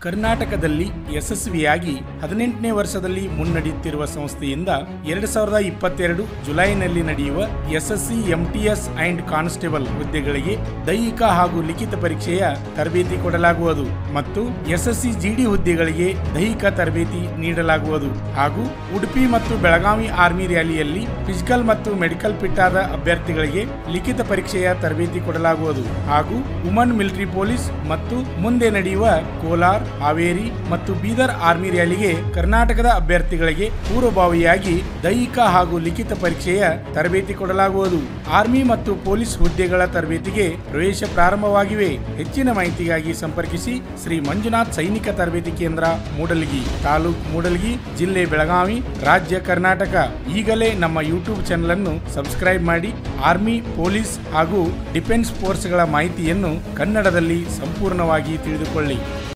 ಕರ್ನಾಟಕದಲ್ಲಿ ಯಶಸ್ವಿಯಾಗಿ ಹದಿನೆಂಟನೇ ವರ್ಷದಲ್ಲಿ ಮುನ್ನಡೆಯುತ್ತಿರುವ ಸಂಸ್ಥೆಯಿಂದ ಎರಡ್ ಸಾವಿರದ ಇಪ್ಪತ್ತೆರಡು ಜುಲೈನಲ್ಲಿ ನಡೆಯುವ ಎಸ್ಎಸ್ಸಿ ಎಂಟಿಎಸ್ ಅಂಡ್ ಕಾನ್ಸ್ಟೇಬಲ್ ಹುದ್ದೆಗಳಿಗೆ ದೈಹಿಕ ಹಾಗೂ ಲಿಖಿತ ಪರೀಕ್ಷೆಯ ತರಬೇತಿ ಕೊಡಲಾಗುವುದು ಮತ್ತು ಎಸ್ಎಸ್ಸಿ ಜಿಡಿ ಹುದ್ದೆಗಳಿಗೆ ದೈಹಿಕ ತರಬೇತಿ ನೀಡಲಾಗುವುದು ಹಾಗೂ ಉಡುಪಿ ಮತ್ತು ಬೆಳಗಾವಿ ಆರ್ಮಿ ರ್ಯಾಲಿಯಲ್ಲಿ ಫಿಸಿಕಲ್ ಮತ್ತು ಮೆಡಿಕಲ್ ಫಿಟ್ ಆದ ಅಭ್ಯರ್ಥಿಗಳಿಗೆ ಲಿಖಿತ ಪರೀಕ್ಷೆಯ ತರಬೇತಿ ಕೊಡಲಾಗುವುದು ಹಾಗೂ ವುಮನ್ ಮಿಲಿಟರಿ ಪೊಲೀಸ್ ಮತ್ತು ಮುಂದೆ ನಡೆಯುವ ಕೋಲಾರ್ ಹಾವೇರಿ ಮತ್ತು ಬೀದರ್ ಆರ್ಮಿ ರ್ಯಾಲಿಗೆ ಕರ್ನಾಟಕದ ಅಭ್ಯರ್ಥಿಗಳಿಗೆ ಪೂರ್ವಭಾವಿಯಾಗಿ ದೈಹಿಕ ಹಾಗೂ ಲಿಖಿತ ಪರೀಕ್ಷೆಯ ತರಬೇತಿ ಕೊಡಲಾಗುವುದು ಆರ್ಮಿ ಮತ್ತು ಪೊಲೀಸ್ ಹುದ್ದೆಗಳ ತರಬೇತಿಗೆ ಪ್ರವೇಶ ಪ್ರಾರಂಭವಾಗಿವೆ ಹೆಚ್ಚಿನ ಮಾಹಿತಿಗಾಗಿ ಸಂಪರ್ಕಿಸಿ ಶ್ರೀ ಮಂಜುನಾಥ್ ಸೈನಿಕ ತರಬೇತಿ ಕೇಂದ್ರ ಮೂಡಲಗಿ ತಾಲೂಕ್ ಮೂಡಲಗಿ ಜಿಲ್ಲೆ ಬೆಳಗಾವಿ ರಾಜ್ಯ ಕರ್ನಾಟಕ ಈಗಲೇ ನಮ್ಮ ಯೂಟ್ಯೂಬ್ ಚಾನೆಲ್ ಅನ್ನು ಸಬ್ಸ್ಕ್ರೈಬ್ ಮಾಡಿ ಆರ್ಮಿ ಪೊಲೀಸ್ ಹಾಗೂ ಡಿಫೆನ್ಸ್ ಫೋರ್ಸ್ಗಳ ಮಾಹಿತಿಯನ್ನು ಕನ್ನಡದಲ್ಲಿ ಸಂಪೂರ್ಣವಾಗಿ ತಿಳಿದುಕೊಳ್ಳಿ